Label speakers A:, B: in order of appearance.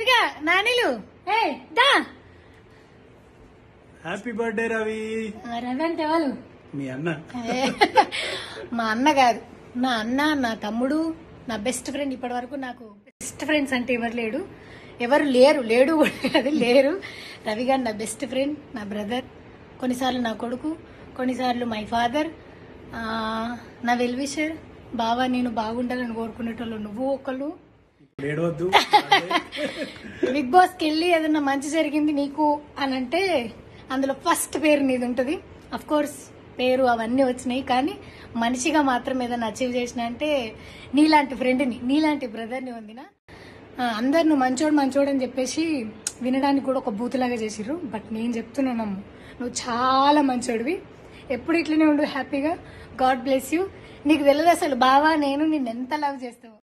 A: రవిక నానిలు ఏ దా
B: హ్యాపీ బర్త్డే రవి
A: ఆ, రవి అంటే వాళ్ళు
B: మీ అన్న
A: ఏ, మా అన్న కాదు నా అన్న నా తమ్ముడు నా బెస్ట్ ఫ్రెండ్ ఇప్పటి వరకు నాకు బెస్ట్ ఫ్రెండ్స్ అంటే ఎవరు లేడు ఎవరు లేరు లేడు కూడా కాదు లేరు రవి గారు నా బెస్ట్ ఫ్రెండ్ నా బ్రదర్ కొన్నిసార్లు నా కొడుకు కొన్నిసార్లు మై ఫాదర్ నా వెల్విషర్ బావా నేను బాగుండాలని కోరుకునేటోళ్ళు నువ్వు ఒకళ్ళు
B: ఇప్పుడు ఏడవద్దు
A: బిగ్ బాస్ కి వెళ్ళి ఏదన్నా మంచి జరిగింది నీకు అని అంటే అందులో ఫస్ట్ పేరు నీది ఉంటుంది అఫ్ కోర్స్ పేరు అవన్నీ వచ్చినాయి కానీ మనిషిగా మాత్రం ఏదైనా అచీవ్ చేసిన అంటే నీలాంటి ఫ్రెండ్ని నీలాంటి బ్రదర్ని వందిన ఆ, అందరు నువ్వు మంచోడు మంచోడు అని చెప్పేసి వినడానికి కూడా ఒక బూతులాగా చేసిర్రు బట్ నేను చెప్తున్నాను నువ్వు చాలా మంచోడివి ఎప్పుడు ఇట్లనే ఉండు హ్యాపీగా గాడ్ బ్లెస్ యూ నీకు తెలియదు అసలు బావా నేను నిన్ను ఎంత లవ్ చేస్తావు